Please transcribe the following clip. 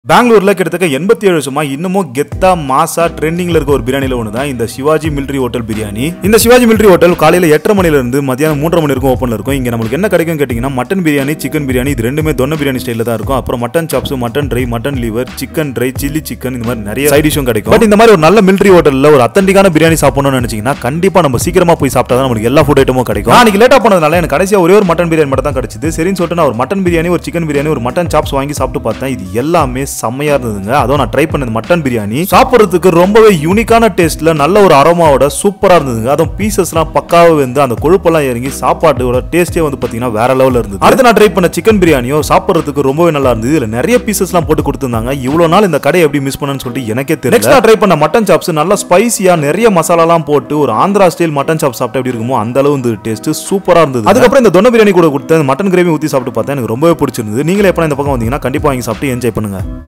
பெங்களூர்ல கிட்டத்தட்ட எண்பத்தி ஏழு வருஷமா இன்னமும் கெத்தா மாசா ட்ரெண்டிங்ல இருக்க ஒரு பிரியாணில ஒன்று தான் இந்த சிவாஜி மிலிட்ரி ஹோட்டல் பிரியாணி இந்த சிவாஜி மிலிட்ரி ஹோட்டல் காலையில எட்டரை மணில இருந்து மதியானம் மூன்றரை மணி வரைக்கும் ஓப்பன்ல இருக்கும் இங்க நம்மளுக்கு என்ன கிடைக்கும் கேட்டீங்கன்னா மட்டன் பிரியாணி சிக்கன் பிரியாணி இது ரெண்டுமே தொன்ன பிரியாணி ஸ்டைல தான் இருக்கும் அப்புறம் mutton chops mutton dry mutton liver chicken dry chilli chicken இந்த மாதிரி நிறைய சைட் டிஷும் கிடைக்கும் பட் இந்த மாதிரி ஒரு நல்ல மிலிட்ரி ஹோட்டல்ல ஒரு அத்தன்டிக்கான பிரியாணி சாப்பிடணும்னு நினைச்சீங்கன்னா கண்டிப்பா நம்ம சீக்கிரமா போய் சாப்பிட்டா தான் நமக்கு எல்லா ஃபுட் ஐட்டமும் கிடைக்கும் நான் அன்னைக்கு லேட்டா போனதுனால எனக்கு கடைசியா ஒரே ஒரு மட்டன் பிரியாணி மட்டும் தான் கிடைச்சது சரின்னு சொல்லிட்டு நான் ஒரு மட்டன் பிரியாணி ஒரு சிக்கன் பிரியாணி ஒரு மட்டன் சாப்ஸ் வாங்கி சாப்பிட்டு பார்த்தேன் இது எல்லாமே செம்மையா இருந்ததுங்க அதுவும் நான் ட்ரை பண்ணது மட்டன் பிரியாணி சாப்பிட்றதுக்கு ரொம்பவே யூனிக்கான டேஸ்ட்ல நல்ல ஒரு அரோமாவோட சூப்பரா இருந்ததுங்க அதுவும் பீசஸ்லாம் பக்காவே வந்து அந்த கொழுப்பெல்லாம் இறங்கி சாப்பாட்டோட டேஸ்டே வந்து பாத்தீங்கன்னா வேற லெவல்ல இருந்தது அடுத்து நான் ட்ரை பண்ண சிக்கன் பிரியாணியோ சாப்பிட்றதுக்கு ரொம்பவே நல்லா இருந்தது இதுல நிறைய பீசஸ்லாம் போட்டு கொடுத்துருந்தாங்க இவ்வளவு நாள் இந்த கடை எப்படி மிஸ் பண்ணேன்னு சொல்லிட்டு எனக்கே தெரியல நெக்ஸ்ட் நான் ட்ரை பண்ண மட்டன் சாப்ஸ் நல்லா ஸ்பைசியா நிறைய மசாலாலாம் போட்டு ஒரு ஆந்திரா ஸ்டைல் மட்டன் சாப் சாப்பிட்டா எப்படி இருக்குமோ அந்த அளவு வந்து டேஸ்ட் சூப்பரா இருந்தது அதுக்கப்புறம் இந்த தொன்ன பிரியாணி கூட கொடுத்து மட்டன் கிரேவி ஊத்தி சாப்பிட்டு பார்த்தா எனக்கு ரொம்பவே பிடிச்சிருந்தது நீங்களே எப்போ இந்த பக்கம் வந்தீங்கன்னா கண்டிப்பா வாங்கி சாப்பிட்டு என்ஜாய் பண்ணுங்க